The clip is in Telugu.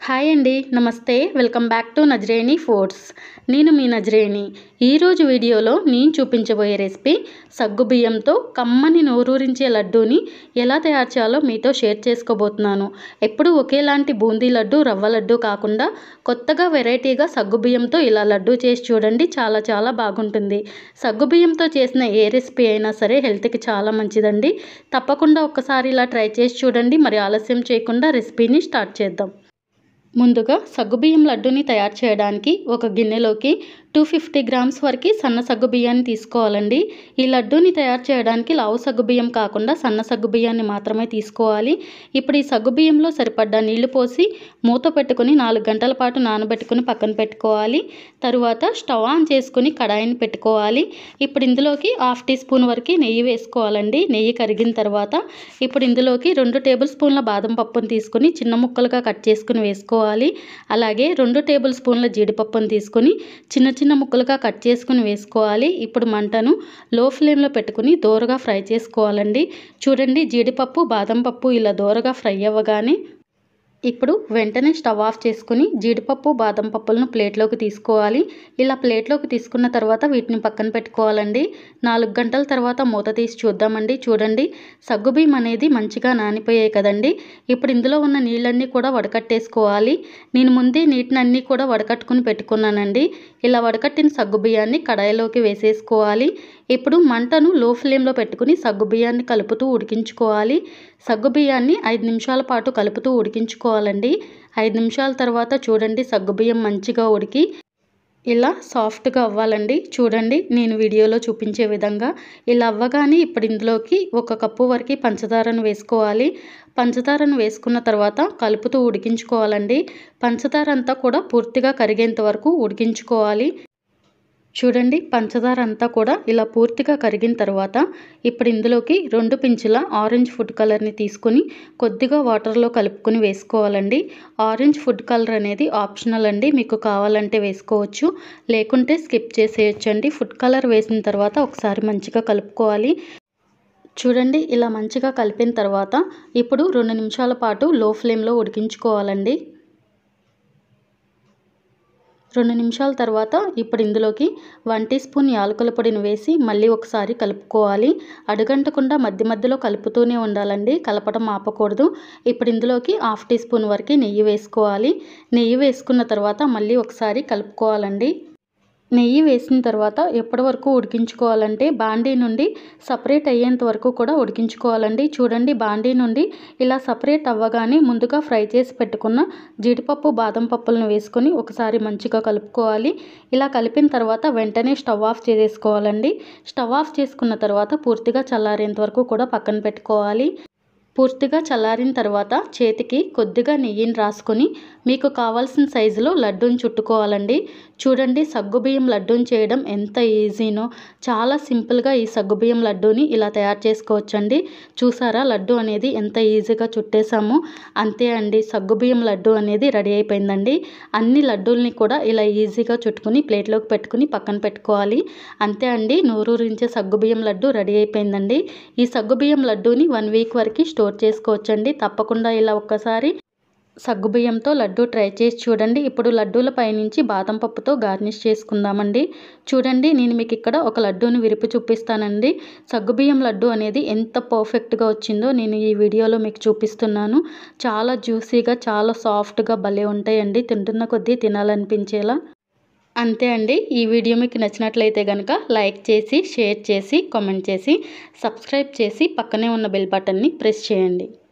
హాయ్ అండి నమస్తే welcome back to Nazareni foods నేను మీ నజరేణి ఈరోజు వీడియోలో నేను చూపించబోయే రెసిపీ సగ్గు బియ్యంతో కమ్మని నోరూరించే లడ్డూని ఎలా తయారు చేయాలో మీతో షేర్ చేసుకోబోతున్నాను ఎప్పుడు ఒకేలాంటి బూందీ లడ్డు రవ్వ లడ్డు కాకుండా కొత్తగా వెరైటీగా సగ్గు బియ్యంతో ఇలా లడ్డు చేసి చూడండి చాలా చాలా బాగుంటుంది సగ్గు బియ్యంతో చేసిన ఏ రెసిపీ అయినా సరే హెల్త్కి చాలా మంచిదండి తప్పకుండా ఒక్కసారి ఇలా ట్రై చేసి చూడండి మరి ఆలస్యం చేయకుండా రెసిపీని స్టార్ట్ చేద్దాం ముందుగా సగ్గుబియ్యం లడ్డూని తయారు చేయడానికి ఒక గిన్నెలోకి టూ ఫిఫ్టీ గ్రామ్స్ వరకు సన్న సగ్గు బియ్యాన్ని తీసుకోవాలండి ఈ లడ్డూని తయారు చేయడానికి లావు సగ్గు బియ్యం కాకుండా సన్న సగ్గు బియ్యాన్ని మాత్రమే తీసుకోవాలి ఇప్పుడు ఈ సగ్గు బియ్యంలో సరిపడ్డ నీళ్లు పోసి మూత పెట్టుకుని నాలుగు గంటల పాటు నానబెట్టుకుని పక్కన పెట్టుకోవాలి తరువాత స్టవ్ ఆన్ చేసుకుని కడాయిని పెట్టుకోవాలి ఇప్పుడు ఇందులోకి హాఫ్ టీ స్పూన్ వరకు నెయ్యి వేసుకోవాలండి నెయ్యి కరిగిన తర్వాత ఇప్పుడు ఇందులోకి రెండు టేబుల్ స్పూన్ల బాదం పప్పును తీసుకుని చిన్న ముక్కలుగా కట్ చేసుకుని వేసుకోవాలి అలాగే రెండు టేబుల్ స్పూన్ల జీడిపప్పును తీసుకుని చిన్న చిన్న ముక్కలుగా కట్ చేసుకుని వేసుకోవాలి ఇప్పుడు మంటను లో ఫ్లేమ్లో పెట్టుకుని దోరగా ఫ్రై చేసుకోవాలండి చూడండి జీడిపప్పు బాదం పప్పు ఇలా దోరగా ఫ్రై అవ్వగానే ఇప్పుడు వెంటనే స్టవ్ ఆఫ్ చేసుకుని జీడిపప్పు బాదం పప్పులను ప్లేట్లోకి తీసుకోవాలి ఇలా ప్లేట్లోకి తీసుకున్న తర్వాత వీటిని పక్కన పెట్టుకోవాలండి నాలుగు గంటల తర్వాత మూత తీసి చూద్దామండి చూడండి సగ్గుబియ్యం అనేది మంచిగా నానిపోయాయి కదండి ఇప్పుడు ఇందులో ఉన్న నీళ్ళన్నీ కూడా వడకట్టేసుకోవాలి నేను ముందే నీటిని అన్నీ కూడా వడకట్టుకుని పెట్టుకున్నానండి ఇలా వడకట్టిన సగ్గుబియ్యాన్ని కడాయిలోకి వేసేసుకోవాలి ఇప్పుడు మంటను లో ఫ్లేమ్లో పెట్టుకుని సగ్గుబియ్యాన్ని కలుపుతూ ఉడికించుకోవాలి సగ్గుబియ్యాన్ని ఐదు నిమిషాల పాటు కలుపుతూ ఉడికించుకోవాలండి ఐదు నిమిషాల తర్వాత చూడండి సగ్గుబియ్యం మంచిగా ఉడికి ఇలా సాఫ్ట్గా అవ్వాలండి చూడండి నేను వీడియోలో చూపించే విధంగా ఇలా అవ్వగానే ఇప్పుడు ఇందులోకి ఒక కప్పు వరకు పంచదారను వేసుకోవాలి పంచదారను వేసుకున్న తర్వాత కలుపుతూ ఉడికించుకోవాలండి పంచదార అంతా కూడా పూర్తిగా కరిగేంత వరకు ఉడికించుకోవాలి చూడండి పంచదార అంతా కూడా ఇలా పూర్తిగా కరిగిన తర్వాత ఇప్పుడు ఇందులోకి రెండు పించుల ఆరెంజ్ ఫుడ్ కలర్ని తీసుకొని కొద్దిగా వాటర్లో కలుపుకొని వేసుకోవాలండి ఆరెంజ్ ఫుడ్ కలర్ అనేది ఆప్షనల్ అండి మీకు కావాలంటే వేసుకోవచ్చు లేకుంటే స్కిప్ చేసేయచ్చండి ఫుడ్ కలర్ వేసిన తర్వాత ఒకసారి మంచిగా కలుపుకోవాలి చూడండి ఇలా మంచిగా కలిపిన తర్వాత ఇప్పుడు రెండు నిమిషాల పాటు లో ఫ్లేమ్లో ఉడికించుకోవాలండి రెండు నిమిషాల తర్వాత ఇప్పుడు ఇందులోకి వన్ టీ స్పూన్ యాలకుల పొడిని వేసి మళ్ళీ ఒకసారి కలుపుకోవాలి అడుగంటకుండా మధ్య మధ్యలో కలుపుతూనే ఉండాలండి కలపడం ఆపకూడదు ఇప్పుడు ఇందులోకి హాఫ్ టీ స్పూన్ వరకు నెయ్యి వేసుకోవాలి నెయ్యి వేసుకున్న తర్వాత మళ్ళీ ఒకసారి కలుపుకోవాలండి నెయ్యి వేసిన తర్వాత ఎప్పటి వరకు ఉడికించుకోవాలంటే బాండీ నుండి సపరేట్ అయ్యేంత వరకు కూడా ఉడికించుకోవాలండి చూడండి బాండీ నుండి ఇలా సపరేట్ అవ్వగానే ముందుగా ఫ్రై చేసి పెట్టుకున్న జీడిపప్పు బాదం పప్పులను వేసుకొని ఒకసారి మంచిగా కలుపుకోవాలి ఇలా కలిపిన తర్వాత వెంటనే స్టవ్ ఆఫ్ చేసేసుకోవాలండి స్టవ్ ఆఫ్ చేసుకున్న తర్వాత పూర్తిగా చల్లారేంత వరకు కూడా పక్కన పెట్టుకోవాలి పూర్తిగా చల్లారిన తర్వాత చేతికి కొద్దిగా నెయ్యిని రాసుకొని మీకు కావాల్సిన సైజులో లడ్డూని చుట్టుకోవాలండి చూడండి సగ్గుబియ్యం లడ్డూని చేయడం ఎంత ఈజీనో చాలా సింపుల్గా ఈ సగ్గుబియ్యం లడ్డూని ఇలా తయారు చేసుకోవచ్చండి చూసారా లడ్డు అనేది ఎంత ఈజీగా చుట్టేసామో అంతే అండి సగ్గుబియ్యం లడ్డు అనేది రెడీ అయిపోయిందండి అన్ని లడ్డూల్ని కూడా ఇలా ఈజీగా చుట్టుకుని ప్లేట్లోకి పెట్టుకుని పక్కన పెట్టుకోవాలి అంతే అండి నోరూరించే సగ్గుబియ్యం లడ్డు రెడీ అయిపోయిందండి ఈ సగ్గుబియ్యం లడ్డూని వన్ వీక్ వరకు స్టోర్ చేసుకోవచ్చండి తప్పకుండా ఇలా ఒక్కసారి సగ్గుబియ్యంతో లడ్డు ట్రై చేసి చూడండి ఇప్పుడు లడ్డూల పైనుంచి బాదం పప్పుతో గార్నిష్ చేసుకుందామండి చూడండి నేను మీకు ఇక్కడ ఒక లడ్డూని విరిపి చూపిస్తానండి సగ్గుబియ్యం లడ్డు అనేది ఎంత పర్ఫెక్ట్గా వచ్చిందో నేను ఈ వీడియోలో మీకు చూపిస్తున్నాను చాలా జ్యూసీగా చాలా సాఫ్ట్గా భలే ఉంటాయండి తింటున్న కొద్దీ తినాలనిపించేలా అంతే అండి ఈ వీడియో మీకు నచ్చినట్లయితే కనుక లైక్ చేసి షేర్ చేసి కామెంట్ చేసి సబ్స్క్రైబ్ చేసి పక్కనే ఉన్న బెల్ బటన్ని ప్రెస్ చేయండి